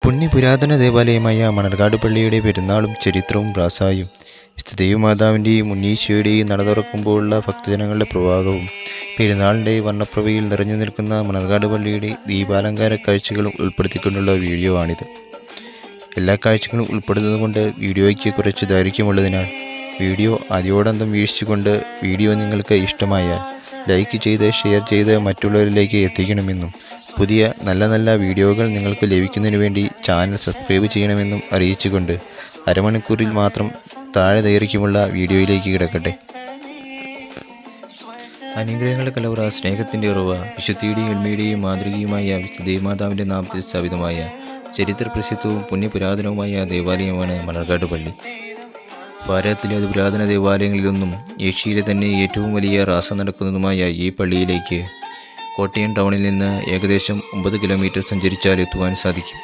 പുണ്യപുരാതന ദേവാലയമായ മണർകാട് പള്ളിയുടെ പെരുന്നാളും ചരിത്രവും ബ്രാസായും വിശുദ്ധദേവമാതാവിൻ്റെയും ഉണ്ണീശോയുടെയും നട തുറക്കുമ്പോഴുള്ള ഭക്തജനങ്ങളുടെ പ്രവാഹവും പെരുന്നാളിൻ്റെ വർണ്ണപ്രഭയിൽ നിറഞ്ഞു നിൽക്കുന്ന മണർകാട് പള്ളിയുടെ ദീപാലങ്കാര കാഴ്ചകളും ഉൾപ്പെടുത്തിക്കൊണ്ടുള്ള വീഡിയോ ആണിത് എല്ലാ കാഴ്ചകളും ഉൾപ്പെടുന്നതുകൊണ്ട് വീഡിയോയ്ക്ക് കുറച്ച് ദൈർഘ്യമുള്ളതിനാൽ വീഡിയോ ആദ്യോടന്തം വീക്ഷിച്ചുകൊണ്ട് വീഡിയോ നിങ്ങൾക്ക് ഇഷ്ടമായാൽ ലൈക്ക് ചെയ്ത് ഷെയർ ചെയ്ത് മറ്റുള്ളവരിലേക്ക് എത്തിക്കണമെന്നും പുതിയ നല്ല നല്ല വീഡിയോകൾ നിങ്ങൾക്ക് ലഭിക്കുന്നതിന് വേണ്ടി ചാനൽ സബ്സ്ക്രൈബ് ചെയ്യണമെന്നും അറിയിച്ചുകൊണ്ട് അരമണിക്കൂറിൽ മാത്രം താഴെ ദൈർഘ്യമുള്ള വീഡിയോയിലേക്ക് കിടക്കട്ടെ അനുഗ്രഹങ്ങളുടെ കലവറ സ്നേഹത്തിൻ്റെ ഉറവ വിശുദ്ധിയുടെയും എളിമയുടെയും മാതൃകയുമായ വിശുദ്ധദേവമാതാവിൻ്റെ നാമത്തിൽ സ്ഥാപിതമായ ചരിത്ര പ്രസിദ്ധവും പുണ്യപുരാതനവുമായ ദേവാലയമാണ് മണർകാട് പള്ളി ഭാരതത്തിലെ അതിപുരാതന ദേവാലയങ്ങളിലൊന്നും ഏഷ്യയിലെ തന്നെ ഏറ്റവും വലിയ റാസ നടക്കുന്നതുമായ ഈ പള്ളിയിലേക്ക് കോട്ടയം ടൗണിൽ നിന്ന് ഏകദേശം ഒമ്പത് കിലോമീറ്റർ സഞ്ചരിച്ചാൽ എത്തുവാൻ സാധിക്കും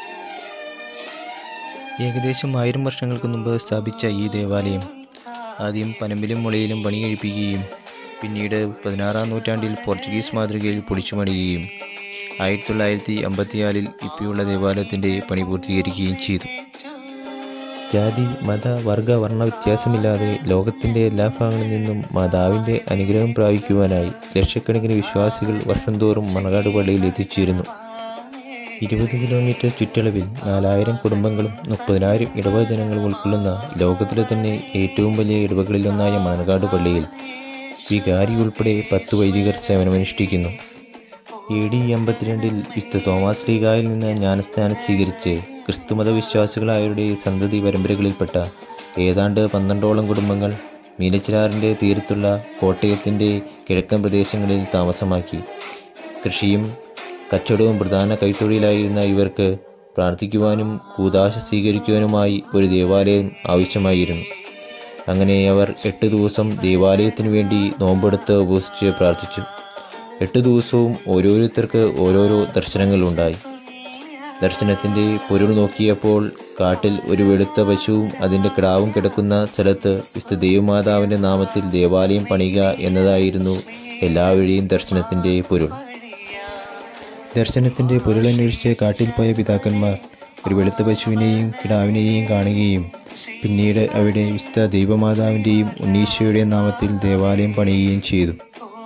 ഏകദേശം ആയിരം വർഷങ്ങൾക്ക് മുമ്പ് സ്ഥാപിച്ച ഈ ദേവാലയം ആദ്യം പനമ്പിലും മുളയിലും പണി കഴിപ്പിക്കുകയും പിന്നീട് പതിനാറാം നൂറ്റാണ്ടിൽ പോർച്ചുഗീസ് മാതൃകയിൽ പൊളിച്ചുമണിയുകയും ആയിരത്തി തൊള്ളായിരത്തി അമ്പത്തിനാലിൽ ഇപ്പോഴുള്ള ദേവാലയത്തിൻ്റെ പണി പൂർത്തീകരിക്കുകയും ചെയ്തു ജാതി മത വർഗ വർണ്ണ വ്യത്യാസമില്ലാതെ ലോകത്തിൻ്റെ എല്ലാ ഭാഗങ്ങളിൽ നിന്നും മാതാവിൻ്റെ അനുഗ്രഹം പ്രാപിക്കുവാനായി ലക്ഷക്കണക്കിന് വിശ്വാസികൾ വർഷം തോറും മണകാട് പള്ളിയിൽ എത്തിച്ചേരുന്നു ഇരുപത് കിലോമീറ്റർ ചുറ്റളവിൽ നാലായിരം കുടുംബങ്ങളും മുപ്പതിനായിരം ഇടവജനങ്ങളും ഉൾക്കൊള്ളുന്ന ലോകത്തിലെ തന്നെ ഏറ്റവും വലിയ ഇടവകളിലൊന്നായ മണകാട് പള്ളിയിൽ വികാരി ഉൾപ്പെടെ പത്ത് വൈദികർ സേവനമനുഷ്ഠിക്കുന്നു എ ഡി അമ്പത്തിരണ്ടിൽ വിശുദ്ധ തോമസ് ലീഗായിൽ നിന്ന് ജ്ഞാനസ്ഥാനം സ്വീകരിച്ച് ക്രിസ്തുമത വിശ്വാസികളായവരുടെ സന്തതി പരമ്പരകളിൽപ്പെട്ട ഏതാണ്ട് പന്ത്രണ്ടോളം കുടുംബങ്ങൾ മീനച്ചിലാറിൻ്റെ തീരത്തുള്ള കോട്ടയത്തിൻ്റെ കിഴക്കൻ പ്രദേശങ്ങളിൽ താമസമാക്കി കൃഷിയും കച്ചവടവും പ്രധാന കൈത്തൊഴിലായിരുന്ന ഇവർക്ക് പ്രാർത്ഥിക്കുവാനും കൂതാശ സ്വീകരിക്കുവാനുമായി ഒരു ദേവാലയം ആവശ്യമായിരുന്നു അങ്ങനെ അവർ എട്ട് ദിവസം ദേവാലയത്തിനു വേണ്ടി നോമ്പെടുത്ത് ഉപസിച്ച് പ്രാർത്ഥിച്ചു എട്ട് ദിവസവും ഓരോരുത്തർക്ക് ഓരോരോ ദർശനങ്ങളുണ്ടായി ദർശനത്തിൻ്റെ പൊരുൾ നോക്കിയപ്പോൾ കാട്ടിൽ ഒരു വെളുത്ത പശുവും അതിൻ്റെ കിടാവും കിടക്കുന്ന സ്ഥലത്ത് വിശുദ്ധ ദേവമാതാവിൻ്റെ നാമത്തിൽ ദേവാലയം പണിയുക എന്നതായിരുന്നു എല്ലാവരുടെയും ദർശനത്തിൻ്റെ പൊരുൾ ദർശനത്തിൻ്റെ പൊരുളന്വേഷിച്ച് കാട്ടിൽ പോയ പിതാക്കന്മാർ ഒരു വെളുത്ത പശുവിനെയും കിടാവിനെയും കാണുകയും പിന്നീട് അവിടെ വിശുദ്ധ ദൈവമാതാവിൻ്റെയും ഉണ്ണീശോയുടെയും നാമത്തിൽ ദേവാലയം പണിയുകയും ചെയ്തു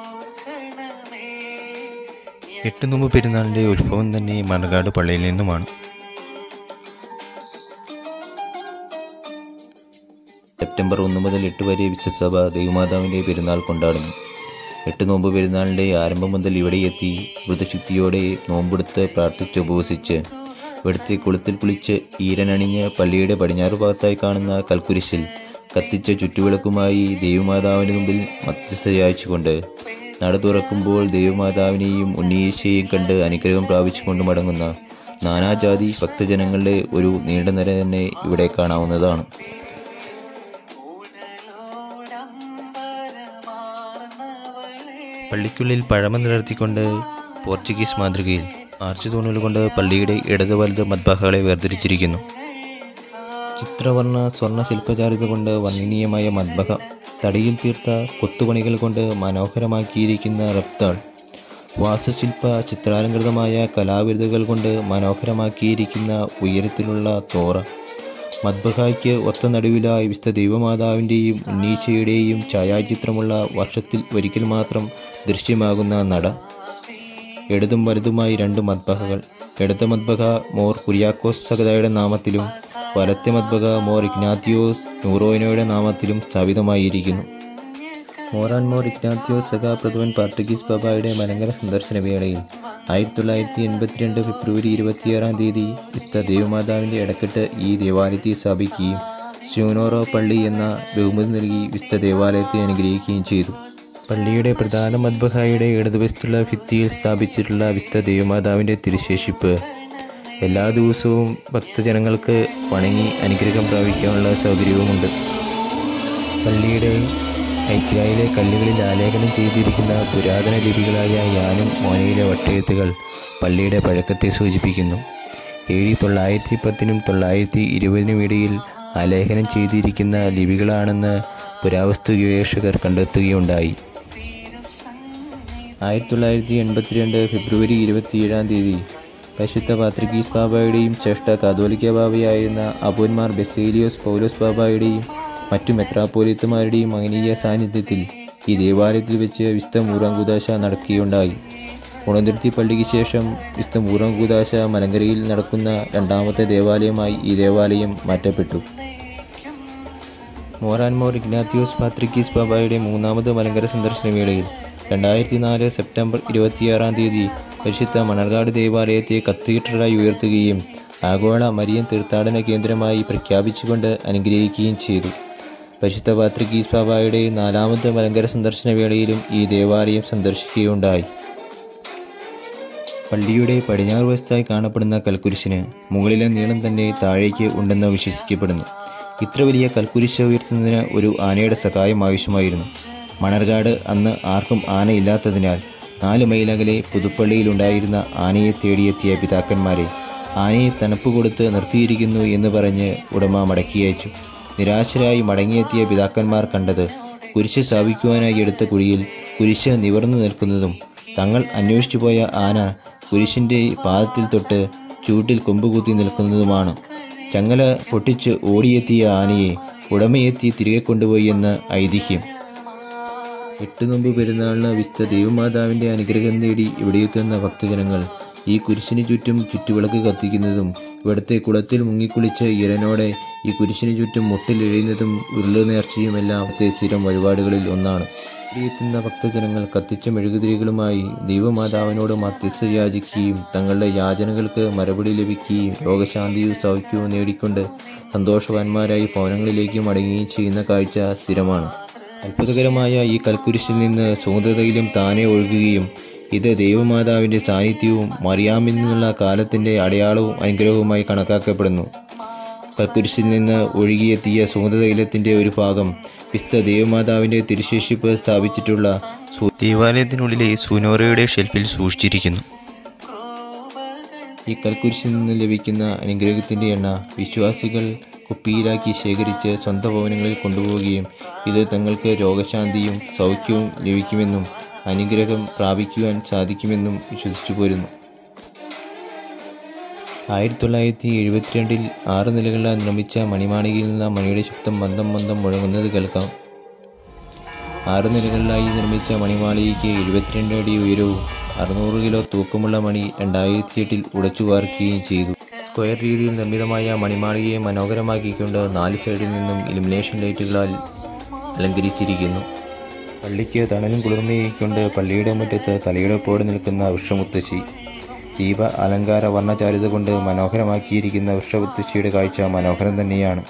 എട്ട് നോമ്പ് പെരുന്നാളിൻ്റെ ഉത്ഭവം തന്നെ മണർകാട് പള്ളിയിൽ നിന്നുമാണ് സെപ്റ്റംബർ ഒന്ന് മുതൽ എട്ട് വരെ വിശ്വസഭ ദൈവമാതാവിൻ്റെ പെരുന്നാൾ കൊണ്ടാടുന്നു എട്ട് നോമ്പ് പെരുന്നാളിൻ്റെ ആരംഭം മുതൽ ഇവിടെ എത്തി വ്രതശുദ്ധിയോടെ നോമ്പെടുത്ത് പ്രാർത്ഥിച്ച് ഉപവസിച്ച് ഇവിടുത്തെ കുളത്തിൽ കുളിച്ച് ഈരനണിഞ്ഞ് പള്ളിയുടെ പടിഞ്ഞാറ് ഭാഗത്തായി കാണുന്ന കൽക്കുരിശിൽ കത്തിച്ച ചുറ്റുവിളക്കുമായി ദൈവമാതാവിന് മുമ്പിൽ മധ്യസ്ഥ യാചിച്ചുകൊണ്ട് നട തുറക്കുമ്പോൾ ദൈവമാതാവിനെയും ഉണ്ണീശയെയും കണ്ട് അനുഗ്രഹം പ്രാപിച്ചുകൊണ്ട് മടങ്ങുന്ന നാനാജാതി ഭക്തജനങ്ങളുടെ ഒരു നീണ്ട നിര തന്നെ ഇവിടെ കാണാവുന്നതാണ് പള്ളിക്കുള്ളിൽ പഴമ നിലർത്തിക്കൊണ്ട് പോർച്ചുഗീസ് മാതൃകയിൽ ആർച്ച് തൂണുകൾ കൊണ്ട് പള്ളിയുടെ ഇടത് വലത് മദ്ബഹകളെ വേർതിരിച്ചിരിക്കുന്നു ചിത്രവർണ്ണ സ്വർണ്ണ ശില്പചാരിത കൊണ്ട് വർണ്ണനീയമായ മദ്ബഹ തടിയിൽ തീർത്ത കൊത്തുപണികൾ കൊണ്ട് മനോഹരമാക്കിയിരിക്കുന്ന റബ്താൾ വാസ്തുശില്പ ചിത്രാലങ്കൃതമായ കലാവിരുതുകൾ കൊണ്ട് മനോഹരമാക്കിയിരിക്കുന്ന ഉയരത്തിലുള്ള തോറ മദ്ബഹായ്ക്ക് ഒത്ത നടുവിലായി വിശുദ്ധ ദൈവമാതാവിൻ്റെയും ഉണ്ണീച്ചയുടെയും ഛായാചിത്രമുള്ള വർഷത്തിൽ ഒരിക്കൽ മാത്രം ദൃശ്യമാകുന്ന നട ഇടതും വലതുമായി രണ്ട് മദ്ബഹകൾ ഇടത് മദ്ബഹ മോർ കുര്യാക്കോസ് സഗതയുടെ നാമത്തിലും വലത്തെ മദ്ബഹ മോർ ഇഗ്നാത്തിയോസ് നൂറോയിനോയുടെ നാമത്തിലും സ്ഥാപിതമായിരിക്കുന്നു മോറാൻ മോർ ഇഗ്നാത്തിയോസ് സഖ പ്രഥമൻ പാർട്ടഗീസ് ബാബായുടെ മലങ്കര സന്ദർശന വേളയിൽ ആയിരത്തി തൊള്ളായിരത്തി എൺപത്തിരണ്ട് ഫെബ്രുവരി ഇരുപത്തിയാറാം തീയതി വിശുദ്ധ ദേവമാതാവിൻ്റെ ഇടക്കെട്ട് ഈ ദേവാലയത്തെ സ്ഥാപിക്കുകയും സ്യൂനോറോ പള്ളി എന്ന ബഹുമതി നൽകി വിശുദ്ധ ദേവാലയത്തെ അനുഗ്രഹിക്കുകയും ചെയ്തു പള്ളിയുടെ പ്രധാന മദ്ബഹായുടെ ഇടതുവശത്തുള്ള ഭിത്തിയിൽ സ്ഥാപിച്ചിട്ടുള്ള വിശുദ്ധ ദേവമാതാവിൻ്റെ തിരുശേഷിപ്പ് എല്ലാ ദിവസവും ഭക്തജനങ്ങൾക്ക് വണങ്ങി അനുഗ്രഹം പ്രാപിക്കാനുള്ള സൗകര്യവുമുണ്ട് പള്ളിയുടെ ഐക്യായിലെ കല്ലുകളിൽ ആലേഖനം ചെയ്തിരിക്കുന്ന പുരാതന ലിപികളായ യാനും മോനയിലെ വട്ടയത്തുകൾ പള്ളിയുടെ പഴക്കത്തെ സൂചിപ്പിക്കുന്നു എ ഡി തൊള്ളായിരത്തി പത്തിനും തൊള്ളായിരത്തി ഇരുപതിനും ഇടയിൽ ആലേഖനം ചെയ്തിരിക്കുന്ന ലിപികളാണെന്ന് പുരാവസ്തു ഗവേഷകർ കണ്ടെത്തുകയുണ്ടായി ആയിരത്തി തൊള്ളായിരത്തി എൺപത്തിരണ്ട് ഫെബ്രുവരി ഇരുപത്തിയേഴാം തീയതി പരിശുദ്ധ പാത്രികീസ് ബാബയുടെയും ശ്രേഷ്ഠ കാതോലിക്ക ബാബയായിരുന്ന അബൂന്മാർ ബെസേലിയോസ് പൗലോസ് ബാബയുടെയും മറ്റു മെത്രാപ്പോലിത്തുമാരുടെയും മഹനീയ സാന്നിധ്യത്തിൽ ഈ ദേവാലയത്തിൽ വെച്ച് വിസ്ത മൂറാംകുദാശ നടക്കുകയുണ്ടായി ഉണന്തിരുത്തി പള്ളിക്ക് ശേഷം വിസ്ത മൂറാംകുദാശ മലങ്കരയിൽ നടക്കുന്ന രണ്ടാമത്തെ ദേവാലയമായി ഈ ദേവാലയം മാറ്റപ്പെട്ടു മോറാൻമോർ ഇഗ്നാത്യോസ് പാത്രിക്കീസ് ബാബായുടെ മൂന്നാമത് മലങ്കര സന്ദർശന വേളയിൽ രണ്ടായിരത്തി നാല് സെപ്റ്റംബർ ഇരുപത്തിയാറാം തീയതി പരിശുദ്ധ മണർകാട് ദേവാലയത്തെ കത്തീഡ്രലായി ഉയർത്തുകയും ആഗോള മരിയൻ തീർത്ഥാടന കേന്ദ്രമായി പ്രഖ്യാപിച്ചുകൊണ്ട് അനുഗ്രഹിക്കുകയും ചെയ്തു പരിശുദ്ധ പാത്രികീസ് ബാബായുടെ നാലാമത് മലങ്കര സന്ദർശന വേളയിലും ഈ ദേവാലയം സന്ദർശിക്കുകയുണ്ടായി പള്ളിയുടെ പടിഞ്ഞാറ് വശത്തായി കാണപ്പെടുന്ന കൽക്കുരിശിന് മുകളിലെ നീളം തന്നെ താഴേക്ക് ഉണ്ടെന്ന് വിശ്വസിക്കപ്പെടുന്നു ഇത്ര വലിയ കൽക്കുരിശ് ഉയർത്തുന്നതിന് ഒരു ആനയുടെ സഹായം ആവശ്യമായിരുന്നു മണർകാട് അന്ന് ആർക്കും ആനയില്ലാത്തതിനാൽ നാല് മൈലകലെ പുതുപ്പള്ളിയിലുണ്ടായിരുന്ന ആനയെ തേടിയെത്തിയ പിതാക്കന്മാരെ ആനയെ തണുപ്പ് കൊടുത്ത് നിർത്തിയിരിക്കുന്നു എന്ന് പറഞ്ഞ് ഉടമ മടക്കി അയച്ചു നിരാശരായി മടങ്ങിയെത്തിയ പിതാക്കന്മാർ കണ്ടത് കുരിശ് സ്ഥാപിക്കുവാനായി എടുത്ത കുഴിയിൽ കുരിശ് നിവർന്നു നിൽക്കുന്നതും തങ്ങൾ അന്വേഷിച്ചു പോയ ആന കുരിശിൻ്റെ പാദത്തിൽ തൊട്ട് ചൂട്ടിൽ കൊമ്പുകുത്തി നിൽക്കുന്നതുമാണ് ചങ്ങല പൊട്ടിച്ച് ഓടിയെത്തിയ ആനയെ ഉടമയെത്തി തിരികെ കൊണ്ടുപോയി എന്ന് ഐതിഹ്യം എട്ട് നോമ്പ് പെരുന്നാളിന് വിസ്ത ദൈവമാതാവിൻ്റെ അനുഗ്രഹം നേടി ഇവിടെയെത്തുന്ന ഭക്തജനങ്ങൾ ഈ കുരിശിന് ചുറ്റും ചുറ്റുവിളക്ക് കത്തിക്കുന്നതും ഇവിടുത്തെ കുളത്തിൽ മുങ്ങിക്കുളിച്ച് ഇരനോടെ ഈ കുരിശിന് ചുറ്റും മുട്ടിലെഴുതുന്നതും ഉരുളു നേർച്ചയുമെല്ലാം ഇവിടുത്തെ സ്ഥിരം വഴിപാടുകളിൽ ഒന്നാണ് ഇവിടെയെത്തുന്ന ഭക്തജനങ്ങൾ കത്തിച്ച മെഴുകുതിരികളുമായി ദൈവമാതാവിനോട് മധ്യസ്ഥ യാചിക്കുകയും തങ്ങളുടെ യാചനകൾക്ക് മറുപടി ലഭിക്കുകയും രോഗശാന്തിയും സൗഖ്യവും നേടിക്കൊണ്ട് സന്തോഷവാന്മാരായി ഭവനങ്ങളിലേക്ക് മടങ്ങുകയും ചെയ്യുന്ന കാഴ്ച സ്ഥിരമാണ് അത്ഭുതകരമായ ഈ കൽക്കുരിശിൽ നിന്ന് സുഗന്ധതയിലും താനെ ഒഴുകുകയും ഇത് ദൈവമാതാവിൻ്റെ സാന്നിധ്യവും മറിയാമിൽ നിന്നുള്ള കാലത്തിൻ്റെ അടയാളവും അനുഗ്രഹവുമായി കണക്കാക്കപ്പെടുന്നു കൽക്കുരിശിൽ നിന്ന് ഒഴുകിയെത്തിയ സുഗന്ധതൈലത്തിൻ്റെ ഒരു ഭാഗം വിസ്ത ദേവമാതാവിൻ്റെ തിരുശേഷിപ്പ് സ്ഥാപിച്ചിട്ടുള്ള സു- ദേവാലയത്തിനുള്ളിലെ സുനോറയുടെ ഷെൽഫിൽ സൂക്ഷിച്ചിരിക്കുന്നു ഈ കൽക്കുരിശിൽ നിന്ന് ലഭിക്കുന്ന അനുഗ്രഹത്തിൻ്റെ എണ്ണ വിശ്വാസികൾ കുപ്പിയിലാക്കി ശേഖരിച്ച് സ്വന്തം ഭവനങ്ങളിൽ കൊണ്ടുപോവുകയും ഇത് തങ്ങൾക്ക് രോഗശാന്തിയും സൗഖ്യവും ലഭിക്കുമെന്നും അനുഗ്രഹം പ്രാപിക്കുവാൻ സാധിക്കുമെന്നും വിശ്വസിച്ചു പോരുന്നു ആയിരത്തി തൊള്ളായിരത്തി എഴുപത്തിരണ്ടിൽ ആറ് നിലകളിൽ നിർമ്മിച്ച മണിമാളികയിൽ നിന്ന് മണിയുടെ ശബ്ദം മന്ദം മന്ദം മുഴങ്ങുന്നത് കേൾക്കാം ആറ് നിലകളിലായി നിർമ്മിച്ച മണിമാളികയ്ക്ക് എഴുപത്തിരണ്ട് അടി ഉയരവും അറുന്നൂറ് കിലോ തൂക്കമുള്ള മണി രണ്ടായിരത്തി എട്ടിൽ ഉടച്ചു വാർക്കുകയും ചെയ്തു സ്ക്വയർ രീതിയിൽ നിർമ്മിതമായ മണിമാളികയെ മനോഹരമാക്കിക്കൊണ്ട് നാല് സൈഡിൽ നിന്നും ഇലുമിനേഷൻ ലൈറ്റുകളാൽ അലങ്കരിച്ചിരിക്കുന്നു പള്ളിക്ക് തണലും കുളിർമയെക്കൊണ്ട് പള്ളിയുടെ മുറ്റത്ത് തലയെടുപ്പോടെ നിൽക്കുന്ന വൃക്ഷമുത്തശ്ശി ദീപ അലങ്കാര വർണ്ണചാരിത കൊണ്ട് മനോഹരമാക്കിയിരിക്കുന്ന വൃക്ഷമുത്തശ്ശിയുടെ കാഴ്ച മനോഹരം തന്നെയാണ്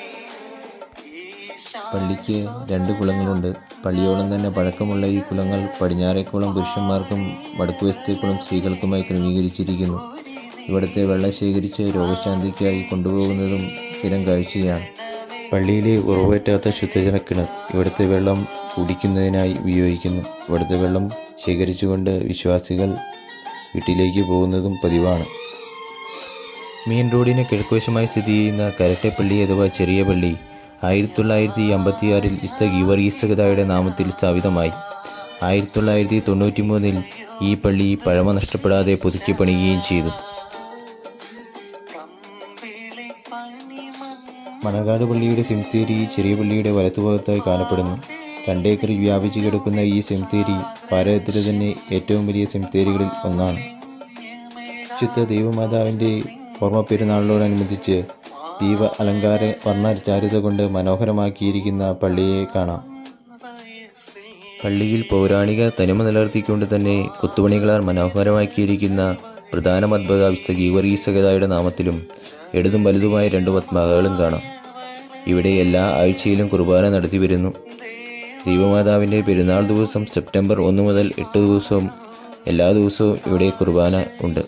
പള്ളിക്ക് രണ്ട് കുളങ്ങളുണ്ട് പള്ളിയോളം തന്നെ പഴക്കമുള്ള ഈ കുളങ്ങൾ പടിഞ്ഞാറേക്കുളം പുരുഷന്മാർക്കും വടക്കുവശത്തേക്കുളം സ്ത്രീകൾക്കുമായി ക്രമീകരിച്ചിരിക്കുന്നു ഇവിടുത്തെ വെള്ളം ശേഖരിച്ച് രോഗശാന്തിക്കായി കൊണ്ടുപോകുന്നതും സ്ഥിരം കാഴ്ചയാണ് പള്ളിയിലെ ഉറവറ്റാത്ത ശുദ്ധജലക്കിണർ ഇവിടുത്തെ വെള്ളം കുടിക്കുന്നതിനായി ഉപയോഗിക്കുന്നു ഇവിടുത്തെ വെള്ളം ശേഖരിച്ചുകൊണ്ട് വിശ്വാസികൾ വീട്ടിലേക്ക് പോകുന്നതും പതിവാണ് മെയിൻ റോഡിന് കിഴക്കുവശമായി സ്ഥിതി ചെയ്യുന്ന കരട്ടെപ്പള്ളി അഥവാ ചെറിയ പള്ളി ആയിരത്തി തൊള്ളായിരത്തി അമ്പത്തിയാറിൽ വിസ്ത ഗീവർഗീസകതായുടെ നാമത്തിൽ സ്ഥാപിതമായി ആയിരത്തി തൊള്ളായിരത്തി തൊണ്ണൂറ്റി മൂന്നിൽ ഈ പള്ളി പഴമ നഷ്ടപ്പെടാതെ പുതുക്കി പണിയുകയും ചെയ്തു മണർകാട് പള്ളിയുടെ സെമിത്തേരി ചെറിയ പള്ളിയുടെ വലത്തുഭാഗത്തായി കാണപ്പെടുന്നു രണ്ടേക്കർ വ്യാപിച്ചു കിടക്കുന്ന ഈ സെമിത്തേരി ഭാരതത്തിലെ തന്നെ ഏറ്റവും വലിയ സെമിത്തേരികളിൽ ഒന്നാണ് വിശുദ്ധ ദൈവമാതാവിൻ്റെ ഓർമ്മ പെരുന്നാളിനോടനുബന്ധിച്ച് ദീപ അലങ്കാര വർണ്ണചാരിത കൊണ്ട് മനോഹരമാക്കിയിരിക്കുന്ന പള്ളിയെ കാണാം പള്ളിയിൽ പൗരാണിക തനിമ നിലനിർത്തിക്കൊണ്ട് തന്നെ കൊത്തുപണികളാൽ മനോഹരമാക്കിയിരിക്കുന്ന പ്രധാന മദ്ഭക വിശുദ്ധ ഗീവർഗീസകതായുടെ നാമത്തിലും ഇടതും വലുതുമായ രണ്ട് പത്മകകളും കാണാം ഇവിടെ എല്ലാ ആഴ്ചയിലും കുർബാന നടത്തി വരുന്നു ദൈവമാതാവിൻ്റെ പെരുന്നാൾ ദിവസം സെപ്റ്റംബർ ഒന്ന് മുതൽ എട്ട് ദിവസവും എല്ലാ ദിവസവും ഇവിടെ കുർബാന ഉണ്ട്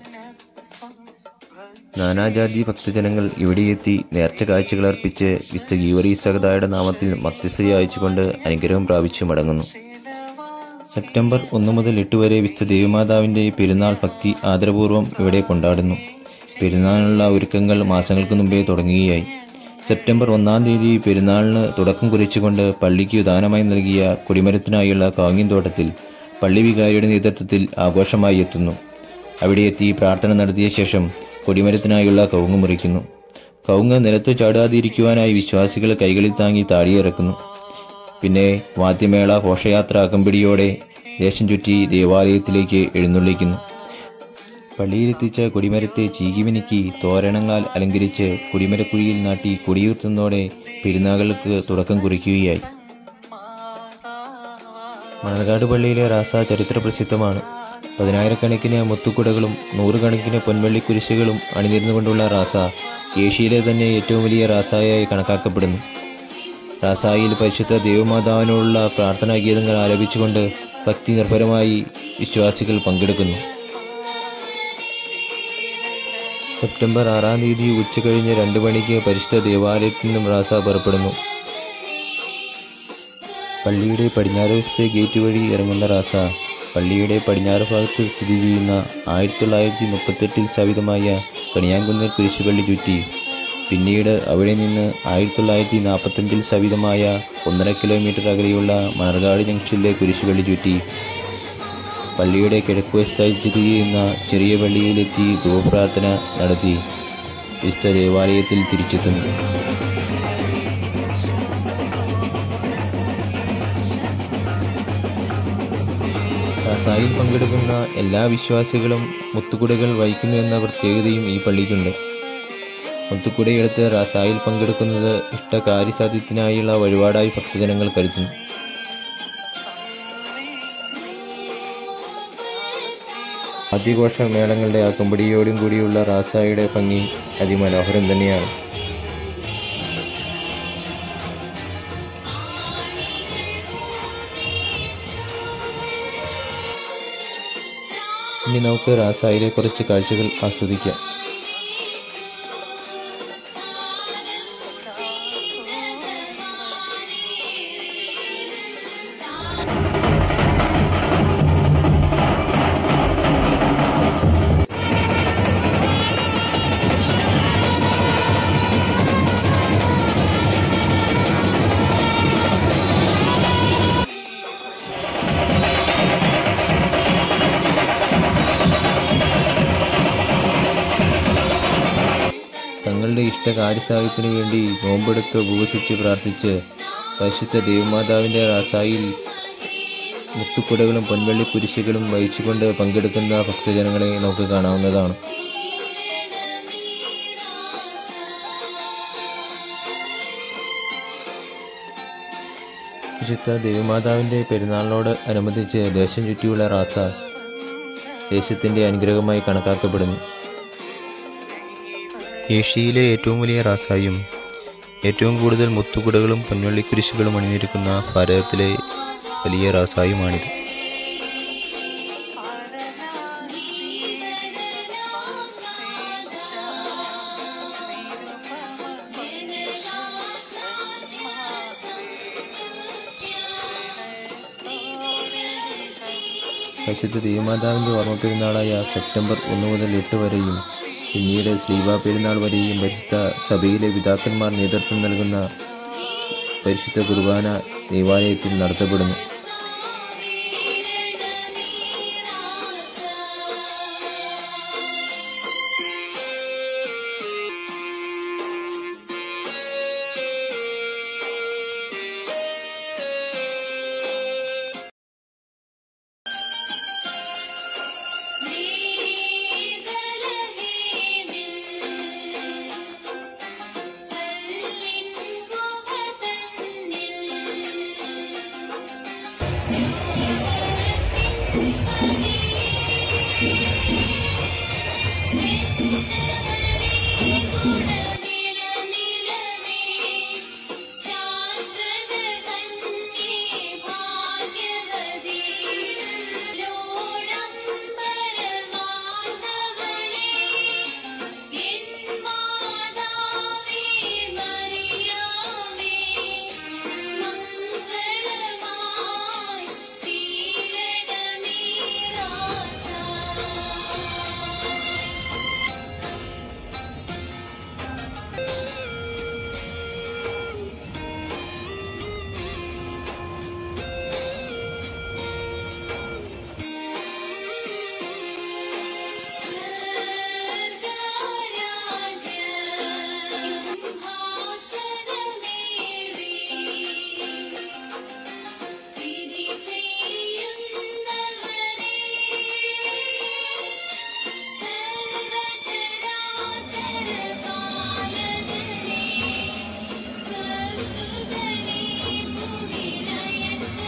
നാനാജാതി ഭക്തജനങ്ങൾ ഇവിടെയെത്തി നേർച്ച കാഴ്ചകൾ അർപ്പിച്ച് വിശുദ്ധ ഗീവറീസകതായുടെ നാമത്തിൽ മധ്യസ്ഥ അയച്ചുകൊണ്ട് അനുഗ്രഹം പ്രാപിച്ചു മടങ്ങുന്നു സെപ്റ്റംബർ ഒന്ന് മുതൽ എട്ട് വരെ വിശുദ്ധ ദേവമാതാവിൻ്റെ പെരുന്നാൾ ഭക്തി ആദരപൂർവ്വം ഇവിടെ കൊണ്ടാടുന്നു പെരുന്നാളിനുള്ള ഒരുക്കങ്ങൾ മാസങ്ങൾക്ക് മുമ്പേ തുടങ്ങുകയായി സെപ്റ്റംബർ ഒന്നാം തീയതി പെരുന്നാളിന് തുടക്കം കുറിച്ചുകൊണ്ട് പള്ളിക്ക് ദാനമായി നൽകിയ കൊടിമരത്തിനായുള്ള കാങ്ങിൻ തോട്ടത്തിൽ പള്ളി വികാരിയുടെ നേതൃത്വത്തിൽ ആഘോഷമായി എത്തുന്നു അവിടെ എത്തി പ്രാർത്ഥന നടത്തിയ ശേഷം കൊടിമരത്തിനായുള്ള കവുങ്ങ് മുറിക്കുന്നു കവുങ്ങ് നിലത്തു ചാടാതിരിക്കുവാനായി വിശ്വാസികൾ കൈകളിൽ താങ്ങി താടിയിറക്കുന്നു പിന്നെ വാദ്യമേള ഘോഷയാത്ര അകമ്പടിയോടെ ദേശം ചുറ്റി ദേവാലയത്തിലേക്ക് എഴുന്നള്ളിക്കുന്നു പള്ളിയിലെത്തിച്ച കൊടിമരത്തെ ചീകിമിനുക്കി തോരണങ്ങളാൽ അലങ്കരിച്ച് കൊടിമരക്കുഴിയിൽ നാട്ടി കൊടിയുർത്തുന്നതോടെ പെരുന്നാളുകൾക്ക് തുടക്കം കുറിക്കുകയായി മണർകാട് പള്ളിയിലെ റാസ ചരിത്ര പ്രസിദ്ധമാണ് പതിനായിരക്കണക്കിന് മുത്തുക്കുടകളും നൂറുകണക്കിന് പൊൻവള്ളി കുരിശുകളും അണിനിരുന്നുകൊണ്ടുള്ള റാസ ഏഷ്യയിലെ തന്നെ ഏറ്റവും വലിയ റാസായായി കണക്കാക്കപ്പെടുന്നു റാസായിൽ പരിശുദ്ധ ദേവമാതാവിനോടുള്ള പ്രാർത്ഥനാ ഗീതങ്ങൾ ആലപിച്ചുകൊണ്ട് ഭക്തി നിർഭരമായി വിശ്വാസികൾ പങ്കെടുക്കുന്നു സെപ്റ്റംബർ ആറാം തീയതി ഉച്ച കഴിഞ്ഞ് രണ്ട് മണിക്ക് പരിശുദ്ധ ദേവാലയത്തിൽ നിന്നും റാസ പുറപ്പെടുന്നു പള്ളിയുടെ പടിഞ്ഞാറ് വശത്തെ ഗേറ്റ് വഴി ഇറങ്ങുന്ന റാസ പള്ളിയുടെ പടിഞ്ഞാറ് ഭാഗത്ത് സ്ഥിതി ചെയ്യുന്ന ആയിരത്തി തൊള്ളായിരത്തി മുപ്പത്തെട്ടിൽ സ്ഥാപിതമായ കണിയാങ്കുന്നൽ കുരിശുപള്ളി ചുറ്റി പിന്നീട് അവിടെ നിന്ന് ആയിരത്തി തൊള്ളായിരത്തി നാൽപ്പത്തഞ്ചിൽ സ്ഥാപിതമായ ഒന്നര കിലോമീറ്റർ അകലെയുള്ള മണർകാട് ജംഗ്ഷനിലെ കുരിശുപള്ളി ചുറ്റി പള്ളിയുടെ കിഴക്കുവശത്തായി സ്ഥിതി ചെയ്യുന്ന ചെറിയ പള്ളിയിലെത്തി ധൂപ്രാർത്ഥന നടത്തി വിശുദ്ധ ദേവാലയത്തിൽ തിരിച്ചെത്തുന്നു റാസായിൽ പങ്കെടുക്കുന്ന എല്ലാ വിശ്വാസികളും മുത്തുകുടകൾ വഹിക്കുന്നു എന്ന പ്രത്യേകതയും ഈ പള്ളിക്കുണ്ട് മുത്തുക്കുടയെടുത്ത് റാസായിൽ പങ്കെടുക്കുന്നത് ഇഷ്ടകാര്യസാധ്യത്തിനായുള്ള വഴിപാടായി ഭക്തജനങ്ങൾ കരുതുന്നു ആദ്യഘോഷ മേളങ്ങളുടെ അകമ്പടിയോടും കൂടിയുള്ള റാസായുടെ ഭംഗി അതിമനോഹരം തന്നെയാണ് ഇനി നമുക്ക് റാസായിലെ കുറച്ച് കാഴ്ചകൾ ആസ്വദിക്കാം തങ്ങളുടെ ഇഷ്ട കാര്യസാധ്യത്തിനു വേണ്ടി നോമ്പെടുത്ത് ഉപവസിച്ച് പ്രാർത്ഥിച്ച് പരിശുദ്ധ ദേവമാതാവിൻ്റെ റാസായിൽ മുത്തുക്കുടകളും പൊൻവെള്ളി കുരിശുകളും വഹിച്ചുകൊണ്ട് പങ്കെടുക്കുന്ന ഭക്തജനങ്ങളെ നമുക്ക് കാണാവുന്നതാണ് വിശുദ്ധ ദേവമാതാവിൻ്റെ പെരുന്നാളിനോട് അനുബന്ധിച്ച് ദേശം ചുറ്റിയുള്ള റാസ ദേശത്തിൻ്റെ അനുഗ്രഹമായി കണക്കാക്കപ്പെടുന്നു ഏഷ്യയിലെ ഏറ്റവും വലിയ റാസായും ഏറ്റവും കൂടുതൽ മുത്തുകുടകളും പൊൻവള്ളിക്കുരിശുകളും അണിഞ്ഞിരിക്കുന്ന ഭാരതത്തിലെ വലിയ റാസായുമാണിത് പരിശുദ്ധ ദേവമാതാവിൻ്റെ ഓർമ്മ പെരുന്നാളായ സെപ്റ്റംബർ ഒന്ന് മുതൽ എട്ട് വരെയും പിന്നീട് ശ്രീബാ പെരുന്നാൾ വരെയും പരിശുദ്ധ സഭയിലെ പിതാക്കന്മാർ നേതൃത്വം നൽകുന്ന പരിശുദ്ധ കുർബാന ദേവാലയത്തിൽ നടത്തപ്പെടുന്നു ിൽ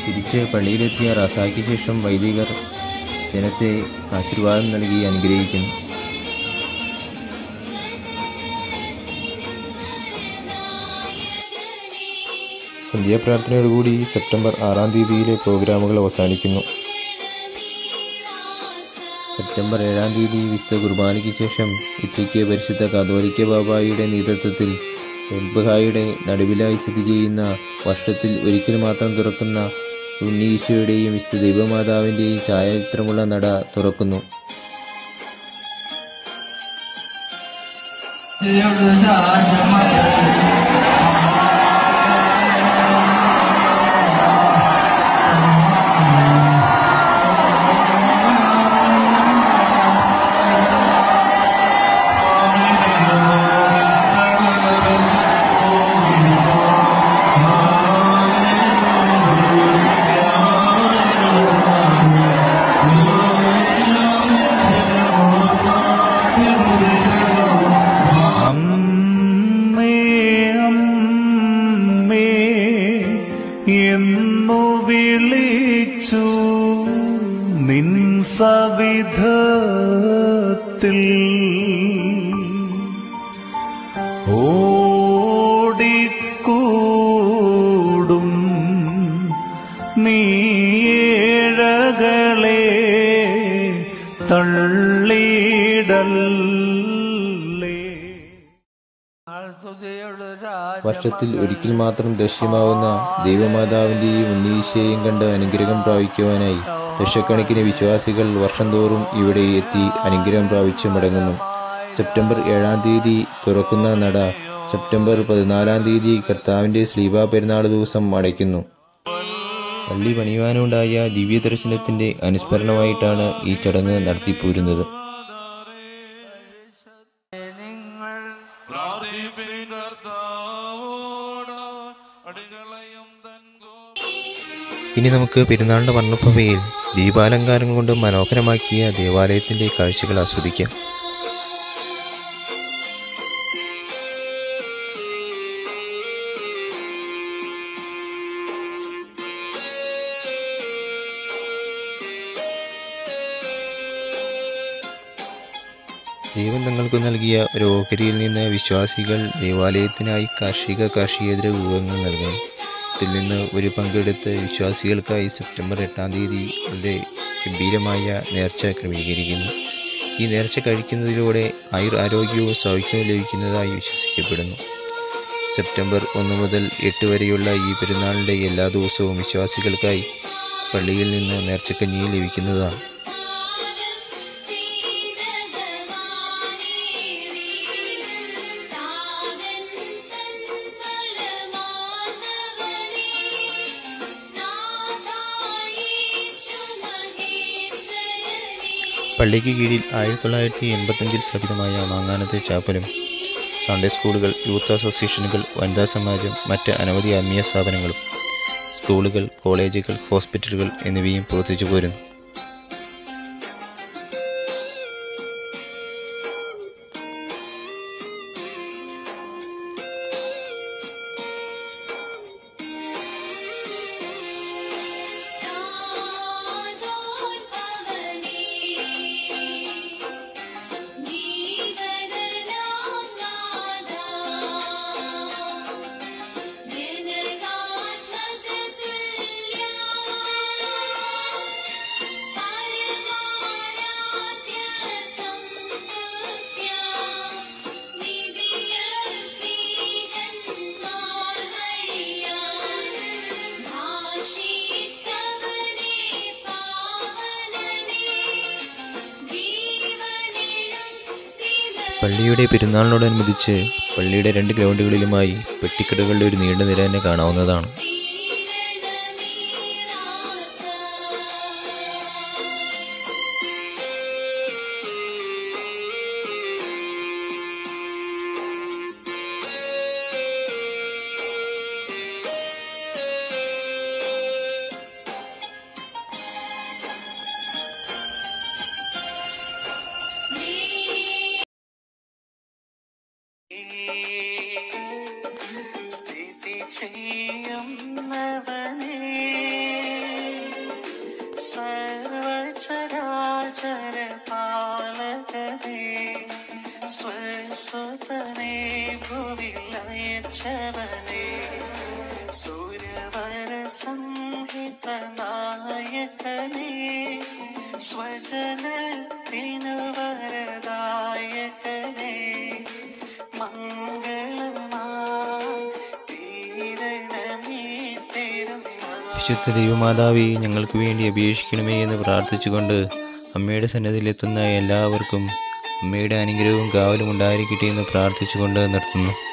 തിരിച്ച് പള്ളിയിലെത്തിയ റസായ്ക്ക് ശേഷം വൈദികർ ജനത്തെ ആശീർവാദം നൽകി അനുഗ്രഹിക്കുന്നു സന്ധ്യാപ്രാർത്ഥനയോടുകൂടി സെപ്റ്റംബർ ആറാം തീയതിയിലെ പ്രോഗ്രാമുകൾ അവസാനിക്കുന്നു സെപ്റ്റംബർ ഏഴാം തീയതി വിശുദ്ധ കുർബാനയ്ക്ക് ശേഷം ഉച്ചയ്ക്ക് പരിശുദ്ധ കാതോലിക്ക ബാബായുടെ നേതൃത്വത്തിൽ ബഹായുടെ നടുവിലായി സ്ഥിതി ചെയ്യുന്ന വർഷത്തിൽ ഒരിക്കൽ മാത്രം തുറക്കുന്ന ഉണ്ണീശോയുടെയും വിശുദ്ധ ദൈവമാതാവിൻ്റെയും ഛായാചിത്രമുള്ള നട തുറക്കുന്നു അമ്മേ അമ്മേ എന്നു വിളിച്ചു നിൻ സവിധത്തിൽ ഓടിക്കൂടും നീഴകളെ തള്ളിടല്ലേ വർഷത്തിൽ ഒരിക്കൽ മാത്രം ദൃശ്യമാവുന്ന ദൈവമാതാവിൻ്റെയും ഉണ്ണീശയെയും കണ്ട് അനുഗ്രഹം പ്രാപിക്കുവാനായി ലക്ഷക്കണക്കിന് വിശ്വാസികൾ വർഷം തോറും ഇവിടെ എത്തി അനുഗ്രഹം പ്രാപിച്ച് മടങ്ങുന്നു സെപ്റ്റംബർ ഏഴാം തീയതി തുറക്കുന്ന നട സെപ്റ്റംബർ പതിനാലാം തീയതി കർത്താവിൻ്റെ സ്ലീബ പെരുന്നാൾ ദിവസം അടയ്ക്കുന്നു പള്ളി പണിയുവാനുണ്ടായ ദിവ്യ ദർശനത്തിൻ്റെ അനുസ്മരണമായിട്ടാണ് ഈ ചടങ്ങ് നടത്തിപ്പോരുന്നത് ഇനി നമുക്ക് പെരുന്നാളിൻ്റെ വർണ്ണപ്പവയിൽ ദീപാലങ്കാരം കൊണ്ട് മനോഹരമാക്കിയ ദേവാലയത്തിൻ്റെ കാഴ്ചകൾ ആസ്വദിക്കാം ദൈവം തങ്ങൾക്ക് നൽകിയ ഒരു ഓഹരിയിൽ നിന്ന് വിശ്വാസികൾ ദേവാലയത്തിനായി കാർഷിക കാർഷികേതര വിഭവങ്ങൾ നൽകണം ഇതിൽ നിന്ന് ഒരു പങ്കെടുത്ത് വിശ്വാസികൾക്കായി സെപ്റ്റംബർ എട്ടാം തീയതി വളരെ ഗംഭീരമായ നേർച്ച ക്രമീകരിക്കുന്നു ഈ നേർച്ച കഴിക്കുന്നതിലൂടെ ആയുർ ആരോഗ്യവും സൗഖ്യവും ലഭിക്കുന്നതായി വിശ്വസിക്കപ്പെടുന്നു സെപ്റ്റംബർ ഒന്ന് മുതൽ എട്ട് വരെയുള്ള ഈ പെരുന്നാളിൻ്റെ എല്ലാ ദിവസവും വിശ്വാസികൾക്കായി പള്ളിയിൽ നിന്ന് നേർച്ചക്കഞ്ഞി ലഭിക്കുന്നതാണ് പള്ളിക്ക് കീഴിൽ ആയിരത്തി തൊള്ളായിരത്തി എൺപത്തഞ്ചിൽ സ്ഥാപിതമായ മാങ്ങാനത്തെ ചാപ്പലും സൺഡേ സ്കൂളുകൾ യൂത്ത് അസോസിയേഷനുകൾ വനിതാ സമാജം മറ്റ് അനവധി ആത്മീയ സ്ഥാപനങ്ങളും സ്കൂളുകൾ കോളേജുകൾ ഹോസ്പിറ്റലുകൾ എന്നിവയും പ്രവർത്തിച്ചു പോരുന്നു പള്ളിയുടെ പെരുന്നാളിനോടനുബന്ധിച്ച് പള്ളിയുടെ രണ്ട് ഗ്രൗണ്ടുകളിലുമായി പെട്ടിക്കടകളുടെ ഒരു നീണ്ട നിര തന്നെ കാണാവുന്നതാണ് സ്ഥിതി ചെയ്യുന്നവനേ സ്വസ്വതനെ ഭുവിലയച്ചവനെ സൂര്യവര സംഹിത നായകനെ സ്വജനത്തിനു വരദായകനെ മംഗളമാ തീരണമേ പെരുമാ വിശുദ്ധ ദൈവമാതാവി ഞങ്ങൾക്ക് വേണ്ടി അപേക്ഷിക്കണമേ എന്ന് പ്രാർത്ഥിച്ചുകൊണ്ട് അമ്മയുടെ സന്നദ്ധിയിലെത്തുന്ന എല്ലാവർക്കും അമ്മയുടെ അനുഗ്രഹവും കാവലും ഉണ്ടായിരിക്കട്ടെ എന്ന് പ്രാർത്ഥിച്ചുകൊണ്ട് നിർത്തുന്നു